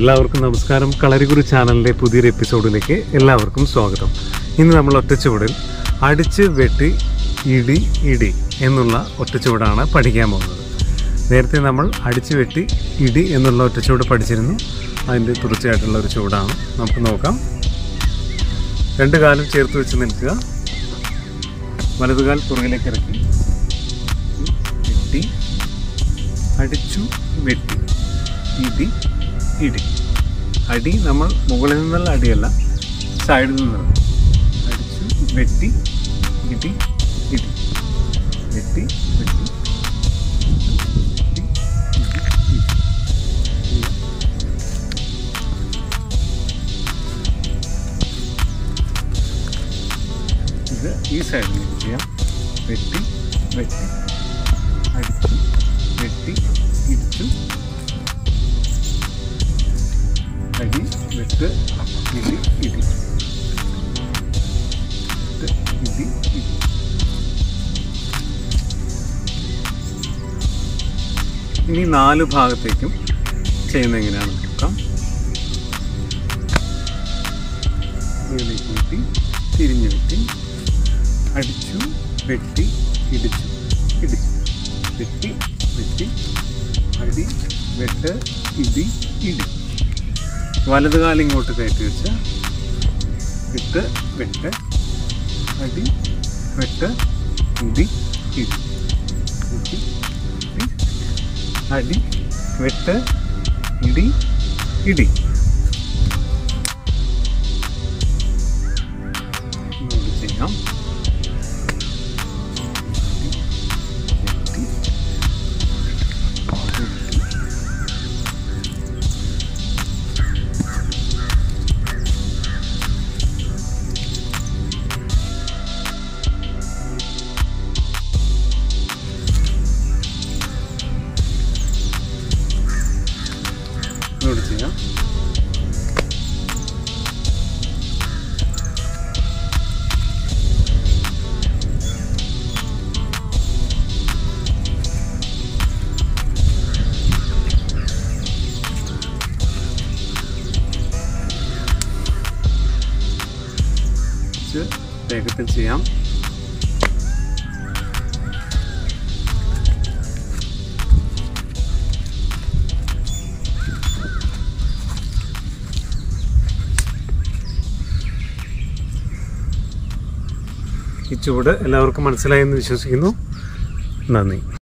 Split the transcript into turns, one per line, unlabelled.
എല്ലാവർക്കും നമസ്കാരം കളരിഗുരു ചാനലിൻ്റെ പുതിയൊരു എപ്പിസോഡിലേക്ക് എല്ലാവർക്കും സ്വാഗതം ഇന്ന് നമ്മൾ ഒറ്റച്ചുവടിൽ അടിച്ച് വെട്ടി ഇടി ഇടി എന്നുള്ള ഒറ്റച്ചുവടാണ് പഠിക്കാൻ പോകുന്നത് നേരത്തെ നമ്മൾ അടിച്ച് വെട്ടി ഇടി എന്നുള്ള ഒറ്റച്ചുവട് പഠിച്ചിരുന്നു അതിൻ്റെ തുടർച്ചയായിട്ടുള്ള ഒരു ചുവടാണ് നമുക്ക് നോക്കാം രണ്ട് കാലും ചേർത്ത് വെച്ച് നിൽക്കുക വലതുകാൽ പുറകിലേക്ക് ഇറക്കി വെട്ടി അടിച്ചു വെട്ടി ഇടി ഇടി അടി നമ്മൾ മുകളിൽ നിന്നുള്ള അടിയല്ല സൈഡിൽ നിന്നുള്ള അടിച്ചു വെട്ടി ഇടി ഇടി വെട്ടി വെട്ടി ഇടി, ഇടി, ഇടി. ഇത് ഈ സൈഡിലേക്ക് ചെയ്യാം വെട്ടി വെട്ടി അടിച്ചു വെട്ടി ഇടിച്ചു അടി വെട്ട് ഇടി ഇടി വെട്ട് ഇടി ഇടി ഇനി നാല് ഭാഗത്തേക്കും ചെയ്യുന്ന എങ്ങനെയാണെന്ന് നോക്കാം മുകളിലേക്ക് വെട്ടി തിരിഞ്ഞു വെട്ടി അടിച്ചു വെട്ടി ഇടിച്ചു ഇടിച്ചു വെട്ടി വെട്ടി അടി വെട്ട് ഇടി ഇടി വലത് കാലം ഇങ്ങോട്ട് കയറ്റി വെച്ച് വിട്ട് വെട്ട് അടി വെട്ട് ഇടി ഇടി ഇടി ഇടി അടി വെട്ട് ഇടി ഇടി ഇങ്ങോട്ട് ചെയ്യാം വെട്ടി, വെട്ടി, ഇങ്ങോട്ട് ചെയ്യാം കുറച്ച് വേഗത്തിൽ ചെയ്യാം ഈ ചൂട് എല്ലാവർക്കും മനസ്സിലായെന്ന് വിശ്വസിക്കുന്നു നന്ദി